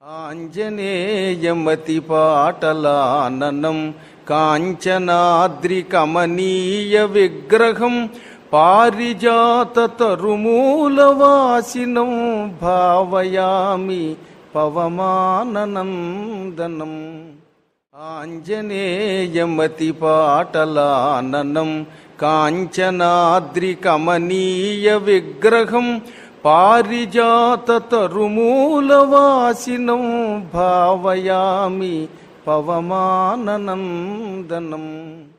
ఆంజనేయమతి పాటలాననం కాంచనాద్రి కమనీయ విగ్రహం పారిజాత తరుమూలవాసినం భావయామి పవమాననందనం ఆంజనేయమతి పాటలాననం కాంచనాద్రి కమనీయ విగ్రహం పారిజాత తరుమూలవాసినం భావయామి పవమాననందనం